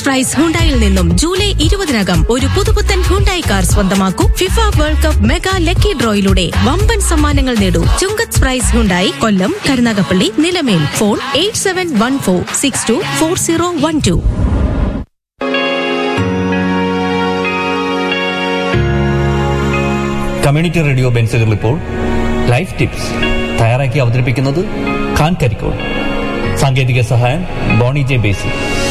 price ഹുണ്ടായിൽ നിന്നും July ഇരുപതിനകം ഒരു പുതുപുത്തൻ ഹുണ്ടായി കാർ സ്വന്തമാക്കൂ FIFA World Cup mega lucky ഡ്രോയിലൂടെ വമ്പൻ സമ്മാനങ്ങൾ നേടൂ Chungath prize Hyundai Kollam Karunagappally Nilamel phone eight seven one four six two four zero one two community radio ബെൻസുകൾ ഇപ്പോൾ ലൈഫ് ടിപ്സ് തയ്യാറാക്കി അവതരിപ്പിക്കുന്നത് ഖാൻ കരിക്കോൾ സാങ്കേതിക സഹായം ബോണി ജെ ബേസി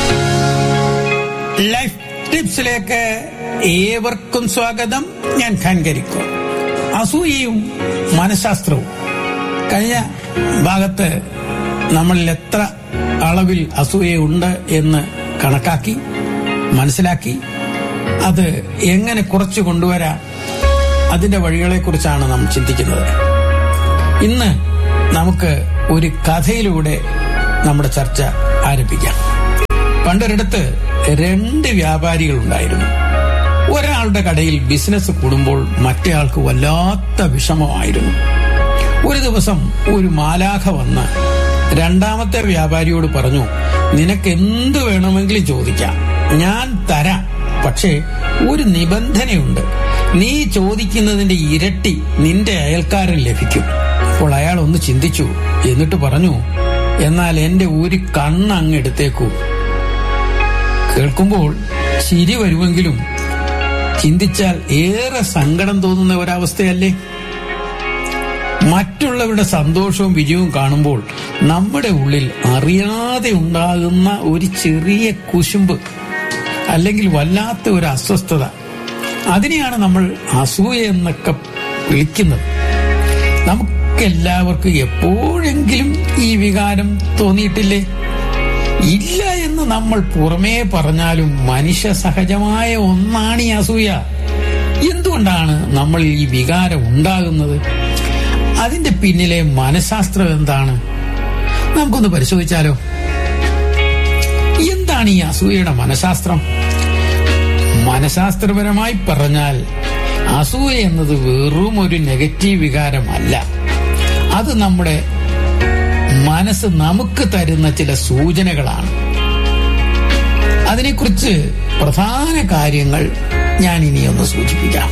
ലൈഫ് ടിപ്സിലേക്ക് ഏവർക്കും സ്വാഗതം ഞാൻ ഖാൻ കരിക്കോ അസൂയയും മനഃശാസ്ത്രവും കഴിഞ്ഞ ഭാഗത്ത് നമ്മളിൽ എത്ര അളവിൽ അസൂയയുണ്ട് എന്ന് കണക്കാക്കി മനസ്സിലാക്കി അത് എങ്ങനെ കുറച്ചു കൊണ്ടുവരാം അതിന്റെ വഴികളെ കുറിച്ചാണ് നാം ചിന്തിക്കുന്നത് ഇന്ന് നമുക്ക് ഒരു കഥയിലൂടെ നമ്മുടെ ചർച്ച ആരംഭിക്കാം പണ്ടൊരിടത്ത് രണ്ട് വ്യാപാരികൾ ഉണ്ടായിരുന്നു ഒരാളുടെ കടയിൽ ബിസിനസ് കൂടുമ്പോൾ മറ്റേയാൾക്ക് വല്ലാത്ത വിഷമമായിരുന്നു ഒരു ദിവസം ഒരു മാലാഖ വന്ന് രണ്ടാമത്തെ വ്യാപാരിയോട് പറഞ്ഞു നിനക്ക് എന്ത് വേണമെങ്കിലും ചോദിക്കാം ഞാൻ തരാം പക്ഷേ ഒരു നിബന്ധനയുണ്ട് നീ ചോദിക്കുന്നതിന്റെ ഇരട്ടി നിന്റെ അയൽക്കാരൻ ലഭിക്കും അപ്പോൾ അയാൾ ഒന്ന് ചിന്തിച്ചു എന്നിട്ട് പറഞ്ഞു എന്നാൽ എന്റെ ഒരു കണ്ണ് അങ്ങ് എടുത്തേക്കൂ കേൾക്കുമ്പോൾ ചിരി വരുമെങ്കിലും ചിന്തിച്ചാൽ ഏറെ സങ്കടം തോന്നുന്ന ഒരവസ്ഥയല്ലേ മറ്റുള്ളവരുടെ സന്തോഷവും വിജയവും കാണുമ്പോൾ നമ്മുടെ ഉള്ളിൽ അറിയാതെ ഉണ്ടാകുന്ന ഒരു ചെറിയ കുശുമ്പ് അല്ലെങ്കിൽ വല്ലാത്ത ഒരു അസ്വസ്ഥത അതിനെയാണ് നമ്മൾ അസൂയ എന്നൊക്കെ വിളിക്കുന്നത് നമുക്കെല്ലാവർക്കും എപ്പോഴെങ്കിലും ഈ വികാരം തോന്നിയിട്ടില്ലേ ഇല്ല എന്ന് നമ്മൾ പുറമേ പറഞ്ഞാലും മനുഷ്യ സഹജമായ ഒന്നാണ് ഈ അസൂയ എന്തുകൊണ്ടാണ് നമ്മൾ ഈ വികാരം ഉണ്ടാകുന്നത് അതിന്റെ പിന്നിലെ മനഃശാസ്ത്രം എന്താണ് നമുക്കൊന്ന് പരിശോധിച്ചാലോ എന്താണ് ഈ അസൂയയുടെ മനഃശാസ്ത്രം മനഃശാസ്ത്രപരമായി പറഞ്ഞാൽ അസൂയ എന്നത് വെറും ഒരു നെഗറ്റീവ് വികാരമല്ല അത് നമ്മുടെ മനസ്സ് നമുക്ക് തരുന്ന ചില സൂചനകളാണ് അതിനെക്കുറിച്ച് പ്രധാന കാര്യങ്ങൾ ഞാൻ ഇനി ഒന്ന് സൂചിപ്പിക്കാം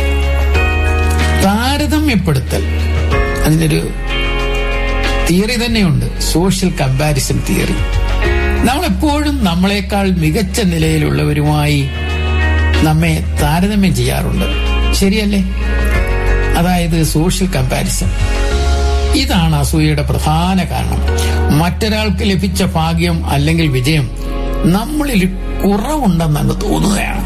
താരതമ്യപ്പെടുത്തൽ അതിനൊരു തിയറി തന്നെയുണ്ട് സോഷ്യൽ കമ്പാരിസൺ തിയറി നമ്മളെപ്പോഴും നമ്മളെക്കാൾ മികച്ച നിലയിലുള്ളവരുമായി നമ്മെ താരതമ്യം ചെയ്യാറുണ്ട് ശരിയല്ലേ അതായത് സോഷ്യൽ കമ്പാരിസൺ ഇതാണ് അസൂയയുടെ പ്രധാന കാരണം മറ്റൊരാൾക്ക് ലഭിച്ച ഭാഗ്യം അല്ലെങ്കിൽ വിജയം നമ്മളിൽ കുറവുണ്ടെന്നങ്ങ് തോന്നുകയാണ്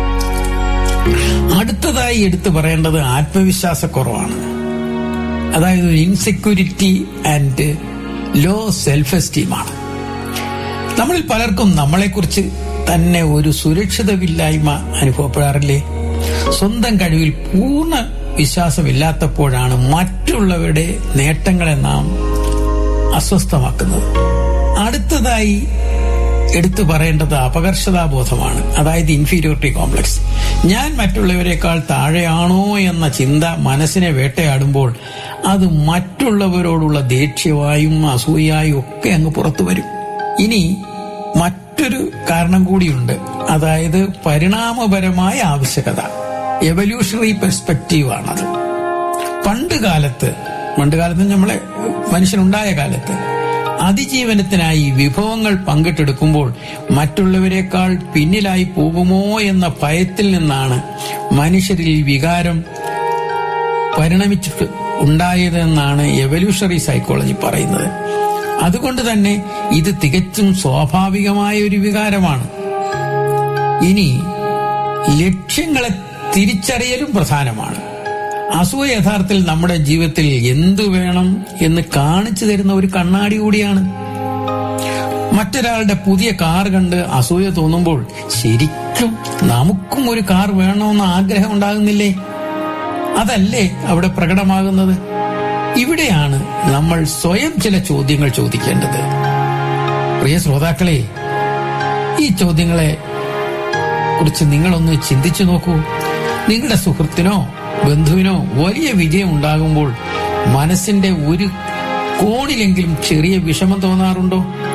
അടുത്തതായി എടുത്തു പറയേണ്ടത് ആത്മവിശ്വാസക്കുറവാണ് അതായത് ഇൻസെക്യൂരിറ്റി ആൻഡ് ലോ സെൽഫ് എസ്റ്റീമാണ് നമ്മളിൽ പലർക്കും നമ്മളെക്കുറിച്ച് തന്നെ ഒരു സുരക്ഷിതമില്ലായ്മ അനുഭവപ്പെടാറില്ലേ സ്വന്തം കഴിവിൽ പൂർണ്ണ വിശ്വാസമില്ലാത്തപ്പോഴാണ് മറ്റുള്ളവരുടെ നേട്ടങ്ങളെ നാം അസ്വസ്ഥമാക്കുന്നത് അടുത്തതായി എടുത്തു പറയേണ്ടത് അപകർഷതാബോധമാണ് അതായത് ഇൻഫീരിയോറിറ്റി കോംപ്ലക്സ് ഞാൻ മറ്റുള്ളവരെക്കാൾ താഴെയാണോ എന്ന ചിന്ത മനസ്സിനെ വേട്ടയാടുമ്പോൾ അത് മറ്റുള്ളവരോടുള്ള ദേഷ്യമായും അസൂയായും ഒക്കെ അങ്ങ് പുറത്തു വരും ഇനി മറ്റൊരു കാരണം കൂടിയുണ്ട് അതായത് പരിണാമപരമായ ആവശ്യകത എവല്യൂഷണറി പെർസ്പെക്റ്റീവ് ആണത് പണ്ട് കാലത്ത് പണ്ട് കാലത്ത് നമ്മളെ മനുഷ്യനുണ്ടായ കാലത്ത് അതിജീവനത്തിനായി വിഭവങ്ങൾ പങ്കിട്ടെടുക്കുമ്പോൾ മറ്റുള്ളവരെക്കാൾ പിന്നിലായി പോകുമോ എന്ന ഭയത്തിൽ നിന്നാണ് മനുഷ്യരിൽ വികാരം പരിണമിച്ചിട്ട് ഉണ്ടായതെന്നാണ് എവല്യൂഷണറി സൈക്കോളജി പറയുന്നത് അതുകൊണ്ട് തന്നെ ഇത് തികച്ചും സ്വാഭാവികമായ ഒരു വികാരമാണ് ഇനി ലക്ഷ്യങ്ങളെ തിരിച്ചറിയലും പ്രധാനമാണ് അസൂയ യഥാർത്ഥത്തിൽ നമ്മുടെ ജീവിതത്തിൽ എന്തു വേണം എന്ന് കാണിച്ചു തരുന്ന ഒരു കണ്ണാടി കൂടിയാണ് മറ്റൊരാളുടെ പുതിയ കാർ കണ്ട് അസൂയ തോന്നുമ്പോൾ ശരിക്കും നമുക്കും ഒരു കാർ വേണമെന്ന് ആഗ്രഹം ഉണ്ടാകുന്നില്ലേ അതല്ലേ അവിടെ പ്രകടമാകുന്നത് ഇവിടെയാണ് നമ്മൾ സ്വയം ചില ചോദ്യങ്ങൾ ചോദിക്കേണ്ടത് പ്രിയ ശ്രോതാക്കളെ ഈ ചോദ്യങ്ങളെ കുറിച്ച് നിങ്ങളൊന്ന് ചിന്തിച്ചു നോക്കൂ നിങ്ങളുടെ സുഹൃത്തിനോ ബന്ധുവിനോ വലിയ വിജയം ഉണ്ടാകുമ്പോൾ മനസ്സിന്റെ ഒരു കോണിലെങ്കിലും ചെറിയ വിഷമം തോന്നാറുണ്ടോ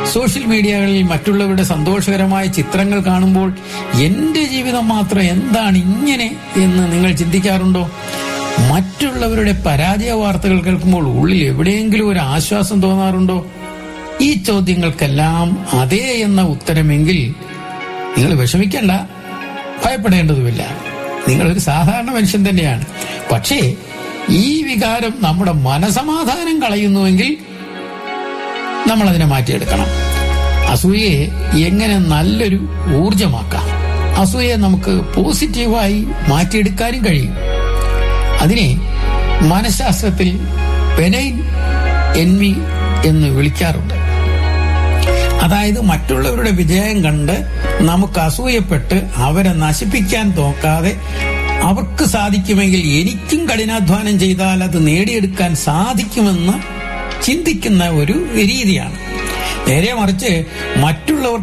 സോഷ്യൽ മീഡിയകളിൽ മറ്റുള്ളവരുടെ സന്തോഷകരമായ ചിത്രങ്ങൾ കാണുമ്പോൾ എന്റെ ജീവിതം മാത്രം എന്താണ് ഇങ്ങനെ എന്ന് നിങ്ങൾ ചിന്തിക്കാറുണ്ടോ മറ്റുള്ളവരുടെ പരാജയ വാർത്തകൾ കേൾക്കുമ്പോൾ ഉള്ളിൽ എവിടെയെങ്കിലും ഒരു ആശ്വാസം തോന്നാറുണ്ടോ ഈ ചോദ്യങ്ങൾക്കെല്ലാം അതേ എന്ന ഉത്തരമെങ്കിൽ നിങ്ങൾ വിഷമിക്കണ്ട ഭയപ്പെടേണ്ടതുമില്ല നിങ്ങളൊരു സാധാരണ മനുഷ്യൻ തന്നെയാണ് പക്ഷേ ഈ വികാരം നമ്മുടെ മനസമാധാനം കളയുന്നുവെങ്കിൽ നമ്മൾ അതിനെ മാറ്റിയെടുക്കണം അസൂയയെ എങ്ങനെ നല്ലൊരു ഊർജമാക്കാം അസൂയയെ നമുക്ക് പോസിറ്റീവായി മാറ്റിയെടുക്കാനും കഴിയും അതിനെ മനഃശാസ്ത്രത്തിൽ പെനൈൻ എൻവി എന്ന് വിളിക്കാറുണ്ട് അതായത് മറ്റുള്ളവരുടെ വിജയം കണ്ട് നമുക്ക് അസൂയപ്പെട്ട് അവരെ നശിപ്പിക്കാൻ നോക്കാതെ അവർക്ക് സാധിക്കുമെങ്കിൽ എനിക്കും കഠിനാധ്വാനം ചെയ്താൽ അത് നേടിയെടുക്കാൻ സാധിക്കുമെന്ന് ചിന്തിക്കുന്ന ഒരു രീതിയാണ് നേരെ മറിച്ച് മറ്റുള്ളവർക്ക്